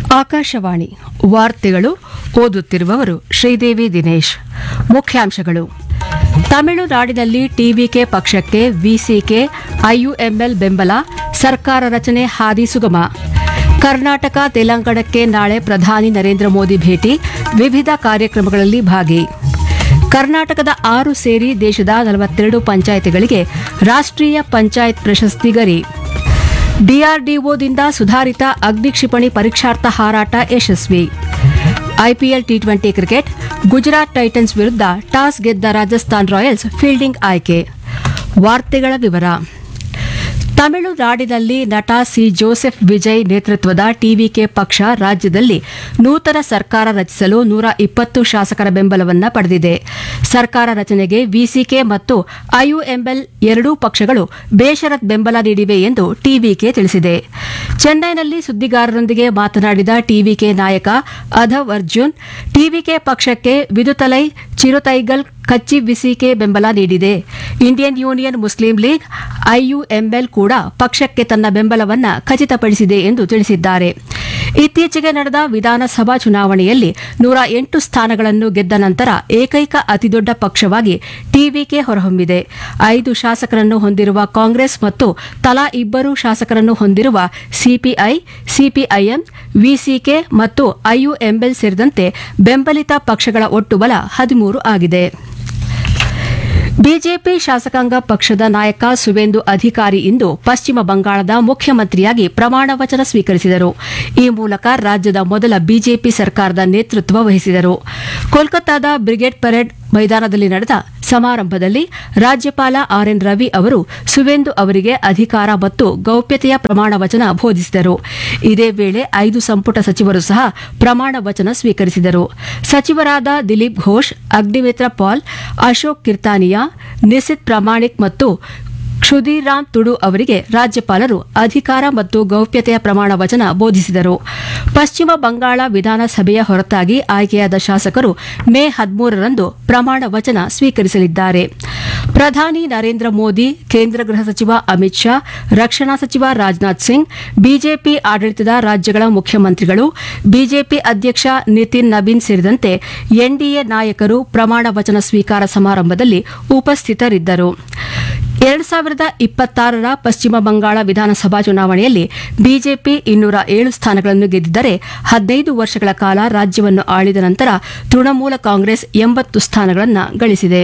ಆಕಾಶವಾಣಿ ವಾರ್ತೆಗಳು ಓದುತ್ತಿರುವವರು ಶ್ರೀದೇವಿ ದಿನೇಶ್ ಮುಖ್ಯಾಂಶಗಳು ತಮಿಳುನಾಡಿನಲ್ಲಿ ಟಿವಿಕೆ ಪಕ್ಷಕ್ಕೆ ವಿಸಿಕೆ ಐಯುಎಂಎಲ್ ಬೆಂಬಲ ಸರ್ಕಾರ ರಚನೆ ಹಾದಿ ಸುಗಮ ಕರ್ನಾಟಕ ತೆಲಂಗಾಣಕ್ಕೆ ನಾಳೆ ಪ್ರಧಾನಿ ನರೇಂದ್ರ ಮೋದಿ ಭೇಟಿ ವಿವಿಧ ಕಾರ್ಯಕ್ರಮಗಳಲ್ಲಿ ಭಾಗಿ ಕರ್ನಾಟಕದ ಆರು ಸೇರಿ ದೇಶದ ನಲವತ್ತೆರಡು ಪಂಚಾಯಿತಿಗಳಿಗೆ ರಾಷ್ಟ್ರೀಯ ಪಂಚಾಯತ್ ಪ್ರಶಸ್ತಿ ಗರಿ ಡಿಆರ್ಡಿಒದಿಂದ ಸುಧಾರಿತ ಅಗ್ನಿಕ್ಷಿಪಣಿ ಪರೀಕ್ಷಾರ್ಥ ಹಾರಾಟ ಯಶಸ್ವಿ IPL T twenty cricket Gujarat Titans ವಿರುದ್ಧ ಟಾಸ್ ಗೆದ್ದ ರಾಜಸ್ಥಾನ್ ರಾಯಲ್ಸ್ ಫೀಲ್ಡಿಂಗ್ ಆಯ್ಕೆ ವಾರ್ತೆಗಳ ವಿವರ ತಮಿಳುನಾಡಿನಲ್ಲಿ ನಟ ಸಿ ಜೋಸೆಫ್ ವಿಜಯ್ ನೇತೃತ್ವದ ಟಿವಿಕೆ ಪಕ್ಷ ರಾಜ್ಯದಲ್ಲಿ ನೂತನ ಸರ್ಕಾರ ರಚಿಸಲು ನೂರ ಇಪ್ಪತ್ತು ಶಾಸಕರ ಬೆಂಬಲವನ್ನು ಪಡೆದಿದೆ ಸರ್ಕಾರ ರಚನೆಗೆ ವಿಸಿಕೆ ಮತ್ತು ಐಯುಎಂಎಲ್ ಎರಡೂ ಪಕ್ಷಗಳು ಬೇಷರತ್ ಬೆಂಬಲ ನೀಡಿವೆ ಎಂದು ಟಿವಿಕೆ ತಿಳಿಸಿದೆ ಚೆನ್ನೈನಲ್ಲಿ ಸುದ್ದಿಗಾರರೊಂದಿಗೆ ಮಾತನಾಡಿದ ಟಿವಿಕೆ ನಾಯಕ ಅಧವ್ ಅರ್ಜುನ್ ಟಿವಿಕೆ ಪಕ್ಷಕ್ಕೆ ವಿದುತಲೈ ಚಿರುತೈಗಲ್ ಕಚ್ಚಿ ವಿಸಿಕೆ ಬೆಂಬಲ ನೀಡಿದೆ Indian Union Muslim League IUML ಕೂಡ ಪಕ್ಷಕ್ಕೆ ತನ್ನ ಬೆಂಬಲವನ್ನ ಖಚಿತಪಡಿಸಿದೆ ಎಂದು ತಿಳಿಸಿದ್ದಾರೆ ಇತ್ತೀಚೆಗೆ ನಡೆದ ವಿಧಾನಸಭಾ ಚುನಾವಣೆಯಲ್ಲಿ ನೂರ ಎಂಟು ಸ್ಥಾನಗಳನ್ನು ಗೆದ್ದ ನಂತರ ಏಕೈಕ ಅತಿದೊಡ್ಡ ಪಕ್ಷವಾಗಿ ಟಿವಿಕೆ ಹೊರಹೊಮ್ಮಿದೆ ಐದು ಶಾಸಕರನ್ನು ಹೊಂದಿರುವ ಕಾಂಗ್ರೆಸ್ ಮತ್ತು ತಲಾ ಇಬ್ಬರು ಶಾಸಕರನ್ನು ಹೊಂದಿರುವ ಸಿಪಿಐ ಸಿಪಿಐಎಂ ವಿಸಿಕೆ ಮತ್ತು ಐಯುಎಂಎಲ್ ಸೇರಿದಂತೆ ಬೆಂಬಲಿತ ಪಕ್ಷಗಳ ಒಟ್ಟು ಬಲ ಹದಿಮೂರು ಆಗಿದೆ ಬಿಜೆಪಿ ಶಾಸಕಾಂಗ ಪಕ್ಷದ ನಾಯಕ ಸುವೇಂದು ಅಧಿಕಾರಿ ಇಂದು ಪಶ್ಚಿಮ ಬಂಗಾಳದ ಮುಖ್ಯಮಂತ್ರಿಯಾಗಿ ಪ್ರಮಾಣ ವಚನ ಸ್ವೀಕರಿಸಿದರು ಈ ಮೂಲಕ ರಾಜ್ಯದ ಮೊದಲ ಬಿಜೆಪಿ ಸರ್ಕಾರದ ನೇತೃತ್ವ ವಹಿಸಿದರು ಕೋಲ್ಕತ್ತಾದ ಬ್ರಿಗೇಡ್ ಪರೇಡ್ ಮೈದಾನದಲ್ಲಿ ನಡೆದ ಸಮಾರಂಭದಲ್ಲಿ ರಾಜ್ಯಪಾಲ ಆರ್ಎನ್ ರವಿ ಅವರು ಸುವೇಂದು ಅವರಿಗೆ ಅಧಿಕಾರ ಮತ್ತು ಗೌಪ್ಯತೆಯ ಪ್ರಮಾಣ ವಚನ ಬೋಧಿಸಿದರು ಇದೇ ವೇಳೆ ಐದು ಸಂಪುಟ ಸಚಿವರು ಸಹ ಪ್ರಮಾಣ ವಚನ ಸ್ವೀಕರಿಸಿದರು ಸಚಿವರಾದ ದಿಲೀಪ್ ಘೋಷ್ ಅಗ್ನಿಮಿತ್ರ ಪಾಲ್ ಅಶೋಕ್ ಕಿರ್ತಾನಿಯಾ ನಿಸಿತ್ ಪ್ರಾಮಾಣಿಕ್ ಮತ್ತು ಕ್ಷುದಿರಾಮ್ ತುಡು ಅವರಿಗೆ ರಾಜ್ಯಪಾಲರು ಅಧಿಕಾರ ಮತ್ತು ಗೌಪ್ಯತೆಯ ಪ್ರಮಾಣ ವಚನ ಬೋಧಿಸಿದರು ಪಶ್ಚಿಮ ಬಂಗಾಳ ವಿಧಾನಸಭೆಯ ಹೊರತಾಗಿ ಆಯ್ಕೆಯಾದ ಶಾಸಕರು ಮೇ ಹದಿಮೂರರಂದು ಪ್ರಮಾಣ ವಚನ ಸ್ವೀಕರಿಸಲಿದ್ದಾರೆ ಪ್ರಧಾನಿ ನರೇಂದ್ರ ಮೋದಿ ಕೇಂದ್ರ ಗೃಹ ಸಚಿವ ಅಮಿತ್ ಶಾ ರಕ್ಷಣಾ ಸಚಿವ ರಾಜನಾಥ್ ಸಿಂಗ್ ಬಿಜೆಪಿ ಆಡಳಿತದ ರಾಜ್ಯಗಳ ಮುಖ್ಯಮಂತ್ರಿಗಳು ಬಿಜೆಪಿ ಅಧ್ಯಕ್ಷ ನಿತಿನ್ ನಬೀನ್ ಸೇರಿದಂತೆ ಎನ್ಡಿಎ ನಾಯಕರು ಪ್ರಮಾಣ ವಚನ ಸ್ವೀಕಾರ ಸಮಾರಂಭದಲ್ಲಿ ಉಪಸ್ಥಿತರಿದ್ದರು ಎರಡು ಸಾವಿರದ ಇಪ್ಪತ್ತಾರರ ಪಶ್ಚಿಮ ಬಂಗಾಳ ವಿಧಾನಸಭಾ ಚುನಾವಣೆಯಲ್ಲಿ ಬಿಜೆಪಿ ಇನ್ನೂರ ಏಳು ಸ್ಥಾನಗಳನ್ನು ಗೆದ್ದಿದ್ದರೆ ಹದಿನೈದು ವರ್ಷಗಳ ಕಾಲ ರಾಜ್ಯವನ್ನು ಆಳಿದ ನಂತರ ತೃಣಮೂಲ ಕಾಂಗ್ರೆಸ್ ಎಂಬತ್ತು ಸ್ಥಾನಗಳನ್ನು ಗಳಿಸಿದೆ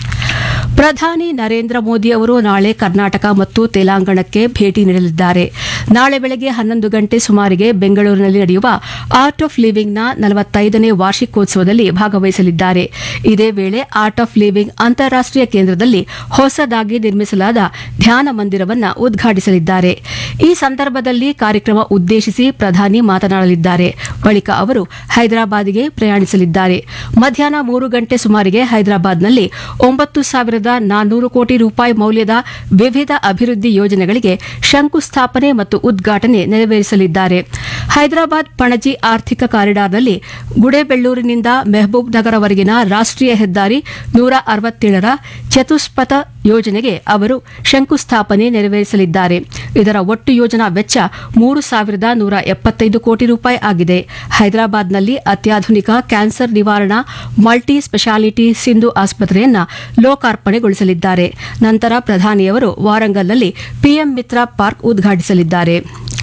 ಪ್ರಧಾನಿ ನರೇಂದ್ರ ಮೋದಿ ಅವರು ನಾಳೆ ಕರ್ನಾಟಕ ಮತ್ತು ತೆಲಂಗಾಣಕ್ಕೆ ಭೇಟಿ ನೀಡಲಿದ್ದಾರೆ ನಾಳೆ ಬೆಳಗ್ಗೆ ಹನ್ನೊಂದು ಗಂಟೆ ಸುಮಾರಿಗೆ ಬೆಂಗಳೂರಿನಲ್ಲಿ ನಡೆಯುವ ಆರ್ಟ್ ಆಫ್ ಲಿವಿಂಗ್ನ ನಲವತ್ತೈದನೇ ವಾರ್ಷಿಕೋತ್ಸವದಲ್ಲಿ ಭಾಗವಹಿಸಲಿದ್ದಾರೆ ಇದೇ ವೇಳೆ ಆರ್ಟ್ ಆಫ್ ಲಿವಿಂಗ್ ಅಂತಾರಾಷ್ಟೀಯ ಕೇಂದ್ರದಲ್ಲಿ ಹೊಸದಾಗಿ ನಿರ್ಮಿಸಲಾದ ಧ್ಯಾನ ಮಂದಿರವನ್ನು ಉದ್ಘಾಟಿಸಲಿದ್ದಾರೆ ಈ ಸಂದರ್ಭದಲ್ಲಿ ಕಾರ್ಯಕ್ರಮ ಉದ್ದೇಶಿಸಿ ಪ್ರಧಾನಿ ಮಾತನಾಡಲಿದ್ದಾರೆ ಬಳಿಕ ಅವರು ಹೈದರಾಬಾದ್ಗೆ ಪ್ರಯಾಣಿಸಲಿದ್ದಾರೆ ಮಧ್ಯಾಹ್ನ ಮೂರು ಗಂಟೆ ಸುಮಾರಿಗೆ ಹೈದರಾಬಾದ್ನಲ್ಲಿ ಒಂಬತ್ತು ಸಾವಿರದ ನಾನ್ನೂರು ಕೋಟಿ ರೂಪಾಯಿ ಮೌಲ್ಯದ ವಿವಿಧ ಅಭಿವೃದ್ಧಿ ಯೋಜನೆಗಳಿಗೆ ಶಂಕುಸ್ಥಾಪನೆ ಮತ್ತು ಉದ್ಘಾಟನೆ ನೆರವೇರಿಸಲಿದ್ದಾರೆ ಹೈದರಾಬಾದ್ ಪಣಜಿ ಆರ್ಥಿಕ ಕಾರಿಡಾರ್ನಲ್ಲಿ ಗುಡೇಬೆಳ್ಳೂರಿನಿಂದ ಮೆಹಬೂಬ್ ನಗರವರೆಗಿನ ರಾಷ್ಟೀಯ ಹೆದ್ದಾರಿ ನೂರ ಅರವತ್ತೇಳರ ಚತುಷ್ಪಥ ಯೋಜನೆಗೆ ಅವರು ಶಂಕುಸ್ಥಾಪನೆ ನೆರವೇರಿಸಲಿದ್ದಾರೆ ಇದರ ಒಟ್ಟು ಯೋಜನಾ ವೆಚ್ಚ ಮೂರು ಸಾವಿರದ ನೂರ ಎಪ್ಪತ್ತೈದು ಕೋಟಿ ರೂಪಾಯಿ ಆಗಿದೆ ಹೈದರಾಬಾದ್ನಲ್ಲಿ ಅತ್ಯಾಧುನಿಕ ಕ್ಯಾನ್ಸರ್ ನಿವಾರಣಾ ಮಲ್ಟಿ ಸ್ಪೆಷಾಲಿಟಿ ಸಿಂಧು ಆಸ್ಪತ್ರೆಯನ್ನು ಲೋಕಾರ್ಪಣೆಗೊಳಿಸಲಿದ್ದಾರೆ ನಂತರ ಪ್ರಧಾನಿಯವರು ವಾರಂಗಲ್ನಲ್ಲಿ ಪಿಎಂ ಮಿತ್ರ ಪಾರ್ಕ್ ಉದ್ಘಾಟಿಸಲಿದ್ದಾರೆ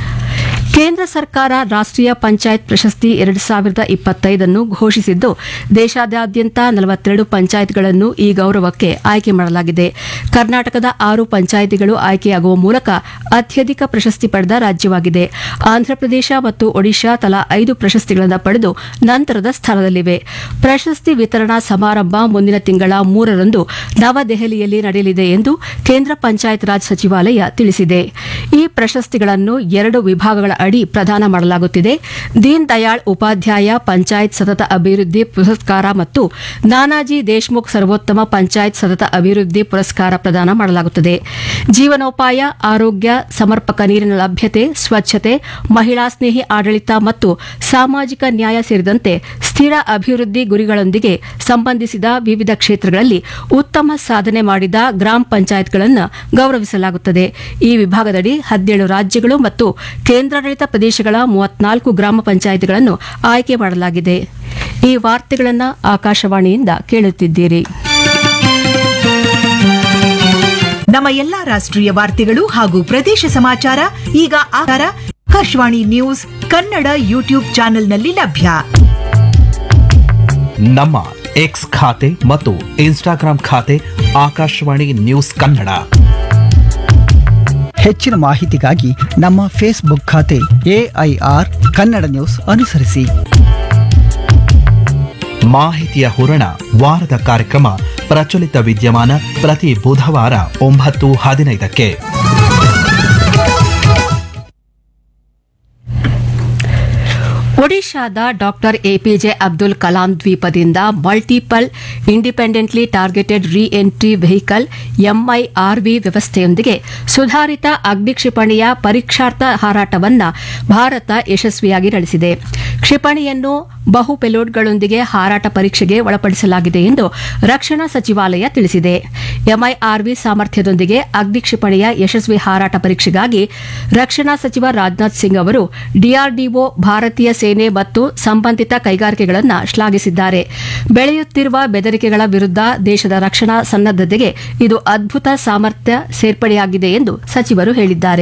ಕೇಂದ್ರ ಸರ್ಕಾರ ರಾಷ್ಟ್ರೀಯ ಪಂಚಾಯತ್ ಪ್ರಶಸ್ತಿ ಎರಡು ಸಾವಿರದ ಇಪ್ಪತ್ತೈದನ್ನು ಘೋಷಿಸಿದ್ದು ದೇಶಾದ್ಯಂತ ನಲವತ್ತೆರಡು ಪಂಚಾಯತ್ಗಳನ್ನು ಈ ಗೌರವಕ್ಕೆ ಆಯ್ಕೆ ಮಾಡಲಾಗಿದೆ ಕರ್ನಾಟಕದ ಆರು ಪಂಚಾಯಿತಿಗಳು ಆಯ್ಕೆಯಾಗುವ ಮೂಲಕ ಅತ್ಯಧಿಕ ಪ್ರಶಸ್ತಿ ಪಡೆದ ರಾಜ್ಯವಾಗಿದೆ ಆಂಧ್ರಪ್ರದೇಶ ಮತ್ತು ಒಡಿಶಾ ತಲಾ ಐದು ಪ್ರಶಸ್ತಿಗಳನ್ನು ಪಡೆದು ನಂತರದ ಸ್ಥಾನದಲ್ಲಿವೆ ಪ್ರಶಸ್ತಿ ವಿತರಣಾ ಸಮಾರಂಭ ಮುಂದಿನ ತಿಂಗಳ ಮೂರರಂದು ನವದೆಹಲಿಯಲ್ಲಿ ನಡೆಯಲಿದೆ ಎಂದು ಕೇಂದ್ರ ಪಂಚಾಯತ್ ರಾಜ್ ಸಚಿವಾಲಯ ತಿಳಿಸಿದೆ ಈ ಪ್ರಶಸ್ತಿಗಳನ್ನು ಎರಡು ವಿಭಾಗಗಳ ಅಡಿ ಪ್ರದಾನ ಮಾಡಲಾಗುತ್ತಿದೆ ದೀನ್ ದಯಾಳ್ ಉಪಾಧ್ಯಾಯ ಪಂಚಾಯತ್ ಸತತ ಅಭಿವೃದ್ಧಿ ಪುರಸ್ಕಾರ ಮತ್ತು ನಾನಾಜಿ ದೇಶ್ಮುಖ್ ಸರ್ವೋತ್ತಮ ಪಂಚಾಯತ್ ಸತತ ಅಭಿವೃದ್ಧಿ ಪುರಸ್ಕಾರ ಪ್ರದಾನ ಮಾಡಲಾಗುತ್ತದೆ ಜೀವನೋಪಾಯ ಆರೋಗ್ಯ ಸಮರ್ಪಕ ನೀರಿನ ಲಭ್ಯತೆ ಸ್ವಚ್ಛತೆ ಮಹಿಳಾ ಸ್ನೇಹಿ ಆಡಳಿತ ಮತ್ತು ಸಾಮಾಜಿಕ ನ್ಯಾಯ ಸೇರಿದಂತೆ ಸ್ಥಿರ ಅಭಿವೃದ್ಧಿ ಗುರಿಗಳೊಂದಿಗೆ ಸಂಬಂಧಿಸಿದ ವಿವಿಧ ಕ್ಷೇತ್ರಗಳಲ್ಲಿ ಉತ್ತಮ ಸಾಧನೆ ಮಾಡಿದ ಗ್ರಾಮ ಪಂಚಾಯತ್ಗಳನ್ನು ಗೌರವಿಸಲಾಗುತ್ತದೆ ಈ ವಿಭಾಗದಡಿ ಹದಿನೇಳು ರಾಜ್ಯಗಳು ಮತ್ತು ಕೇಂದ್ರಾಡಳಿತ ಕೇಂದ್ರಾಡಳಿತ ಪ್ರದೇಶಗಳ ಮೂವತ್ನಾಲ್ಕು ಗ್ರಾಮ ಪಂಚಾಯಿತಿಗಳನ್ನು ಆಯ್ಕೆ ಮಾಡಲಾಗಿದೆ ಈ ವಾರ್ತೆಗಳನ್ನು ಆಕಾಶವಾಣಿಯಿಂದ ಕೇಳುತ್ತಿದ್ದೀರಿ ನಮ್ಮ ಎಲ್ಲಾ ರಾಷ್ಟ್ರೀಯ ವಾರ್ತೆಗಳು ಹಾಗೂ ಪ್ರದೇಶ ಸಮಾಚಾರ ಈಗ ಆಧಾರ ಆಕಾಶವಾಣಿ ನ್ಯೂಸ್ ಕನ್ನಡ ಯೂಟ್ಯೂಬ್ ಚಾನೆಲ್ನಲ್ಲಿ ಲಭ್ಯ ನಮ್ಮ ಎಕ್ಸ್ ಖಾತೆ ಮತ್ತು ಇನ್ಸ್ಟಾಗ್ರಾಂ ಖಾತೆ ಆಕಾಶವಾಣಿ ನ್ಯೂಸ್ ಕನ್ನಡ ಹೆಚ್ಚಿನ ಮಾಹಿತಿಗಾಗಿ ನಮ್ಮ ಫೇಸ್ಬುಕ್ ಖಾತೆ ಎಐಆರ್ ಕನ್ನಡ ನ್ಯೂಸ್ ಅನುಸರಿಸಿ ಮಾಹಿತಿಯ ಹೂರಣ ವಾರದ ಕಾರ್ಯಕ್ರಮ ಪ್ರಚಲಿತ ವಿದ್ಯಮಾನ ಪ್ರತಿ ಬುಧವಾರ ಒಂಬತ್ತು ಹದಿನೈದಕ್ಕೆ ಒಡಿಶಾದ ಡಾಕ್ಟರ್ ಎಪಿಜೆ ಅಬ್ದುಲ್ ಕಲಾಂ ದ್ವೀಪದಿಂದ multiple independently targeted re entry vehicle MIRV ವ್ಯವಸ್ಥೆಯೊಂದಿಗೆ ಸುಧಾರಿತ ಅಗ್ನಿಕ್ಷಿಪಣಿಯ ಪರೀಕ್ಷಾರ್ಥ ಹಾರಾಟವನ್ನು ಭಾರತ ಯಶಸ್ವಿಯಾಗಿ ನಡೆಸಿದೆ ಕ್ಷಿಪಣಿಯನ್ನು ಬಹು ಪೆಲೋಡ್ಗಳೊಂದಿಗೆ ಹಾರಾಟ ಪರೀಕ್ಷೆಗೆ ಒಳಪಡಿಸಲಾಗಿದೆ ಎಂದು ರಕ್ಷಣಾ ಸಚಿವಾಲಯ ತಿಳಿಸಿದೆ ಎಂಐಆರ್ವಿ ಸಾಮರ್ಥ್ಯದೊಂದಿಗೆ ಅಗ್ನಿ ಕ್ಷಿಪಣಿಯ ಯಶಸ್ವಿ ಹಾರಾಟ ಪರೀಕ್ಷೆಗಾಗಿ ರಕ್ಷಣಾ ಸಚಿವ ರಾಜನಾಥ್ ಸಿಂಗ್ ಅವರು ಡಿಆರ್ಡಿಒ ಭಾರತೀಯ ಸೇನೆ ಮತ್ತು ಸಂಬಂಧಿತ ಕೈಗಾರಿಕೆಗಳನ್ನು ಶ್ಲಾಘಿಸಿದ್ದಾರೆ ಬೆಳೆಯುತ್ತಿರುವ ಬೆದರಿಕೆಗಳ ವಿರುದ್ಧ ದೇಶದ ರಕ್ಷಣಾ ಸನ್ನದ್ದತೆಗೆ ಇದು ಅದ್ಭುತ ಸಾಮರ್ಥ್ಯ ಸೇರ್ಪಡೆಯಾಗಿದೆ ಎಂದು ಸಚಿವರು ಹೇಳಿದ್ದಾರೆ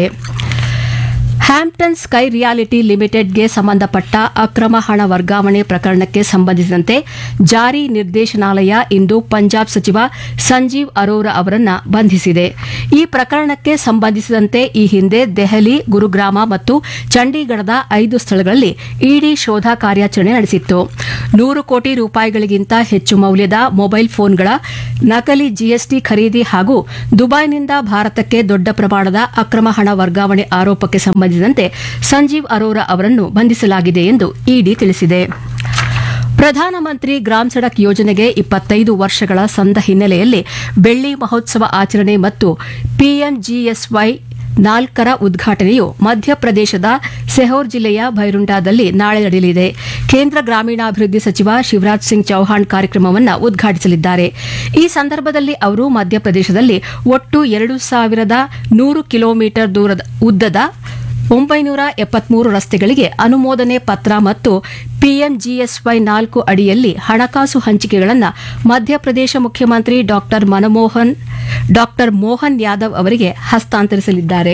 ಹ್ಯಾಂಪ್ಟನ್ ಸ್ಕೈ ರಿಯಾಲಿಟಿ ಲಿಮಿಟೆಡ್ಗೆ ಸಂಬಂಧಪಟ್ಟ ಅಕ್ರಮ ಹಣ ವರ್ಗಾವಣೆ ಪ್ರಕರಣಕ್ಕೆ ಸಂಬಂಧಿಸಿದಂತೆ ಜಾರಿ ನಿರ್ದೇಶನಾಲಯ ಇಂದು ಪಂಜಾಬ್ ಸಚಿವ ಸಂಜೀವ್ ಅರೋರಾ ಅವರನ್ನ ಬಂಧಿಸಿದೆ ಈ ಪ್ರಕರಣಕ್ಕೆ ಸಂಬಂಧಿಸಿದಂತೆ ಈ ಹಿಂದೆ ದೆಹಲಿ ಗುರುಗ್ರಾಮ ಮತ್ತು ಚಂಡೀಗಢದ ಐದು ಸ್ಥಳಗಳಲ್ಲಿ ಇಡಿ ಶೋಧ ಕಾರ್ಯಾಚರಣೆ ನಡೆಸಿತ್ತು ನೂರು ಕೋಟಿ ರೂಪಾಯಿಗಳಿಗಿಂತ ಹೆಚ್ಚು ಮೌಲ್ಯದ ಮೊಬೈಲ್ ಫೋನ್ಗಳ ನಕಲಿ ಜಿಎಸ್ಟಿ ಖರೀದಿ ಹಾಗೂ ದುಬೈನಿಂದ ಭಾರತಕ್ಕೆ ದೊಡ್ಡ ಪ್ರಮಾಣದ ಅಕ್ರಮ ಹಣ ವರ್ಗಾವಣೆ ಆರೋಪಕ್ಕೆ ಸಂಬಂಧಿಸಿದಂತೆ ಸಂಜೀವ್ ಅರೋರಾ ಅವರನ್ನು ಬಂಧಿಸಲಾಗಿದೆ ಎಂದು ಇಡಿ ತಿಳಿಸಿದೆ ಪ್ರಧಾನಮಂತ್ರಿ ಗ್ರಾಮ್ ಸಡಕ್ ಯೋಜನೆಗೆ ಇಪ್ಪತ್ತೈದು ವರ್ಷಗಳ ಸಂದ ಹಿನ್ನೆಲೆಯಲ್ಲಿ ಬೆಳ್ಳಿ ಮಹೋತ್ಸವ ಆಚರಣೆ ಮತ್ತು ಪಿಎಂಜಿಎಸ್ವೈ ನಾಲ್ಕರ ಉದ್ಘಾಟನೆಯು ಮಧ್ಯಪ್ರದೇಶದ ಸೆಹೋರ್ ಜಿಲ್ಲೆಯ ಭೈರುಂಡಾದಲ್ಲಿ ನಾಳೆ ನಡೆಯಲಿದೆ ಕೇಂದ್ರ ಗ್ರಾಮೀಣಾಭಿವೃದ್ಧಿ ಸಚಿವ ಶಿವರಾಜ್ ಸಿಂಗ್ ಚೌಹಾಣ್ ಕಾರ್ಯಕ್ರಮವನ್ನು ಉದ್ಘಾಟಿಸಲಿದ್ದಾರೆ ಈ ಸಂದರ್ಭದಲ್ಲಿ ಅವರು ಮಧ್ಯಪ್ರದೇಶದಲ್ಲಿ ಒಟ್ಟು ಎರಡು ಸಾವಿರದ ನೂರು ಕಿಲೋಮೀಟರ್ ದೂರದ ಉದ್ದದ ಒಂಬೈನೂರ ಎಪ್ಪತ್ಮೂರು ರಸ್ತೆಗಳಿಗೆ ಅನುಮೋದನೆ ಪತ್ರ ಮತ್ತು ಪಿಎಂಜಿಎಸ್ವೈ ನಾಲ್ಕು ಅಡಿಯಲ್ಲಿ ಹಣಕಾಸು ಹಂಚಿಕೆಗಳನ್ನು ಮಧ್ಯಪ್ರದೇಶ ಮುಖ್ಯಮಂತ್ರಿ ಡಾಕ್ಟರ್ ಮನಮೋಹನ್ ಡಾಕ್ಟರ್ ಮೋಹನ್ ಯಾದವ್ ಅವರಿಗೆ ಹಸ್ತಾಂತರಿಸಲಿದ್ದಾರೆ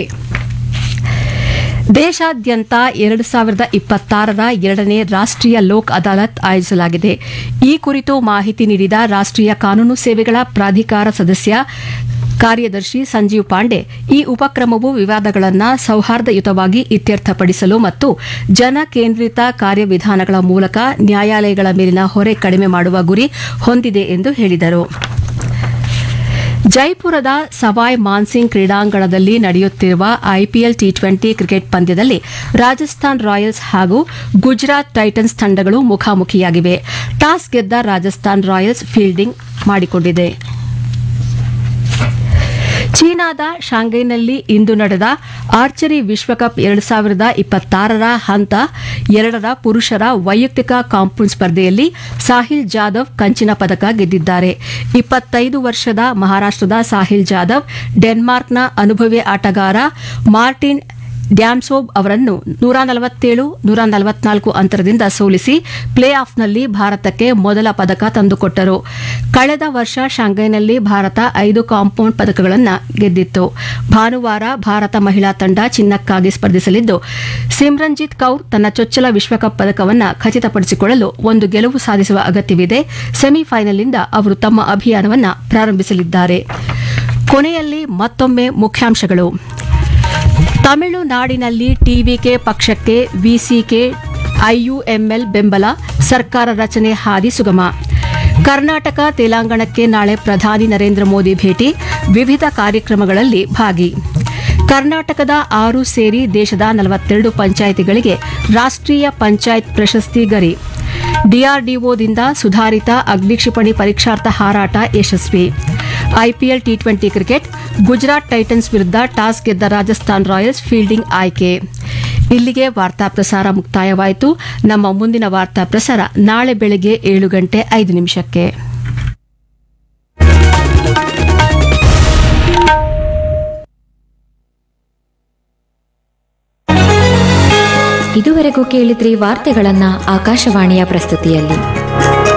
ದೇಶಾದ್ಯಂತ ಎರಡು ಸಾವಿರದ ಇಪ್ಪತ್ತಾರರ ಎರಡನೇ ರಾಷ್ಟ್ರೀಯ ಲೋಕ್ ಅದಾಲತ್ ಆಯೋಜಿಸಲಾಗಿದೆ ಈ ಕುರಿತು ಮಾಹಿತಿ ನೀಡಿದ ರಾಷ್ಟ್ರೀಯ ಕಾನೂನು ಸೇವೆಗಳ ಪ್ರಾಧಿಕಾರ ಸದಸ್ಯ ಕಾರ್ಯದರ್ಶಿ ಸಂಜೀವ್ ಪಾಂಡೆ ಈ ಉಪಕ್ರಮವು ವಿವಾದಗಳನ್ನು ಸೌಹಾರ್ದಯುತವಾಗಿ ಇತ್ಯರ್ಥಪಡಿಸಲು ಮತ್ತು ಜನ ಕೇಂದ್ರಿತ ಕಾರ್ಯವಿಧಾನಗಳ ಮೂಲಕ ನ್ಯಾಯಾಲಯಗಳ ಮೇಲಿನ ಹೊರೆ ಕಡಿಮೆ ಮಾಡುವ ಗುರಿ ಹೊಂದಿದೆ ಎಂದು ಹೇಳಿದರು ಜೈಪುರದ ಸವಾಯ್ ಮಾನ್ಸಿಂಗ್ ಕ್ರೀಡಾಂಗಣದಲ್ಲಿ ನಡೆಯುತ್ತಿರುವ ಐಪಿಎಲ್ ಟಿ ಟ್ವೆಂಟಿ ಕ್ರಿಕೆಟ್ ಪಂದ್ಯದಲ್ಲಿ ರಾಜಸ್ಥಾನ್ ರಾಯಲ್ಸ್ ಹಾಗೂ ಗುಜರಾತ್ ಟೈಟನ್ಸ್ ತಂಡಗಳು ಮುಖಾಮುಖಿಯಾಗಿವೆ ಟಾಸ್ ಗೆದ್ದ ರಾಜಸ್ಥಾನ್ ರಾಯಲ್ಸ್ ಫೀಲ್ಡಿಂಗ್ ಮಾಡಿಕೊಂಡಿದೆ ಚೀನಾದ ಶಾಂಘೈನಲ್ಲಿ ಇಂದು ನಡೆದ ಆರ್ಚರಿ ವಿಶ್ವಕಪ್ ಎರಡು ಸಾವಿರದ ಇಪ್ಪತ್ತಾರರ ಹಂತ ಎರಡರ ಪುರುಷರ ವೈಯಕ್ತಿಕ ಕಾಂಪೌಂಡ್ ಸ್ಪರ್ಧೆಯಲ್ಲಿ ಸಾಹಿಲ್ ಜಾಧವ್ ಕಂಚಿನ ಪದಕ ಗೆದ್ದಿದ್ದಾರೆ ಇಪ್ಪತ್ತೈದು ವರ್ಷದ ಮಹಾರಾಷ್ಟದ ಸಾಹಿಲ್ ಜಾಧವ್ ಡೆನ್ಮಾರ್ಕ್ನ ಅನುಭವಿ ಆಟಗಾರ ಮಾರ್ಟಿನ್ ಡ್ಯಾಮ್ಸೋಬ್ ಅವರನ್ನು ನೂರ ನಲವತ್ತೇಳು ನೂರ ನಲವತ್ನಾಲ್ಕು ಅಂತರದಿಂದ ಸೋಲಿಸಿ ಪ್ಲೇ ಆಫ್ನಲ್ಲಿ ಭಾರತಕ್ಕೆ ಮೊದಲ ಪದಕ ತಂದುಕೊಟ್ಟರು ಕಳೆದ ವರ್ಷ ಶಾಂಘೈನಲ್ಲಿ ಭಾರತ ಐದು ಕಾಂಪೌಂಡ್ ಪದಕಗಳನ್ನು ಗೆದ್ದಿತ್ತು ಭಾನುವಾರ ಭಾರತ ಮಹಿಳಾ ತಂಡ ಚಿನ್ನಕ್ಕಾಗಿ ಸ್ಪರ್ಧಿಸಲಿದ್ದು ಸಿಮ್ರನ್ಜಿತ್ ಕೌರ್ ತನ್ನ ಚೊಚ್ಚಲ ವಿಶ್ವಕಪ್ ಪದಕವನ್ನು ಖಚಿತಪಡಿಸಿಕೊಳ್ಳಲು ಒಂದು ಗೆಲುವು ಸಾಧಿಸುವ ಅಗತ್ಯವಿದೆ ಸೆಮಿಫೈನಲ್ನಿಂದ ಅವರು ತಮ್ಮ ಅಭಿಯಾನವನ್ನು ಪ್ರಾರಂಭಿಸಲಿದ್ದಾರೆ ಕೊನೆಯಲ್ಲಿ ಮತ್ತೊಮ್ಮೆ ಮುಖ್ಯಾಂಶಗಳು ತಮಿಳುನಾಡಿನಲ್ಲಿ ಟಿವಿಕೆ ಪಕ್ಷಕ್ಕೆ ವಿಸಿಕೆ ಐಯುಎಂಎಲ್ ಬೆಂಬಲ ಸರ್ಕಾರ ರಚನೆ ಹಾದಿ ಸುಗಮ ಕರ್ನಾಟಕ ತೆಲಂಗಾಣಕ್ಕೆ ನಾಳೆ ಪ್ರಧಾನಿ ನರೇಂದ್ರ ಮೋದಿ ಭೇಟಿ ವಿವಿಧ ಕಾರ್ಯಕ್ರಮಗಳಲ್ಲಿ ಭಾಗಿ ಕರ್ನಾಟಕದ ಆರು ಸೇರಿ ದೇಶದ ನಲವತ್ತೆರಡು ಪಂಚಾಯಿತಿಗಳಿಗೆ ರಾಷ್ಟ್ರೀಯ ಪಂಚಾಯತ್ ಪ್ರಶಸ್ತಿ ಗರಿ ಡಿಆರ್ಡಿಒದಿಂದ ಸುಧಾರಿತ ಅಗ್ನಿಕ್ಷಿಪಣಿ ಪರೀಕ್ಷಾರ್ಥ ಹಾರಾಟ ಯಶಸ್ವಿ IPL T twenty cricket Gujarat Titans ವಿರುದ್ಧ ಟಾಸ್ ಗೆದ್ದ ರಾಜಸ್ಥಾನ್ ರಾಯಲ್ಸ್ ಫೀಲ್ಡಿಂಗ್ ಆಯ್ಕೆ ಇಲ್ಲಿಗೆ ವಾರ್ತಾ ಪ್ರಸಾರ ಮುಕ್ತಾಯವಾಯಿತು ನಮ್ಮ ಮುಂದಿನ ವಾರ್ತಾ ಪ್ರಸಾರ ನಾಳೆ ಬೆಳಗ್ಗೆ ಏಳು ಗಂಟೆ ಐದು ನಿಮಿಷಕ್ಕೆ ಇದುವರೆಗೂ ಕೇಳಿದ್ರಿ ವಾರ್ತೆಗಳನ್ನ ಆಕಾಶವಾಣಿಯ ಪ್ರಸ್ತುತಿಯಲ್ಲಿ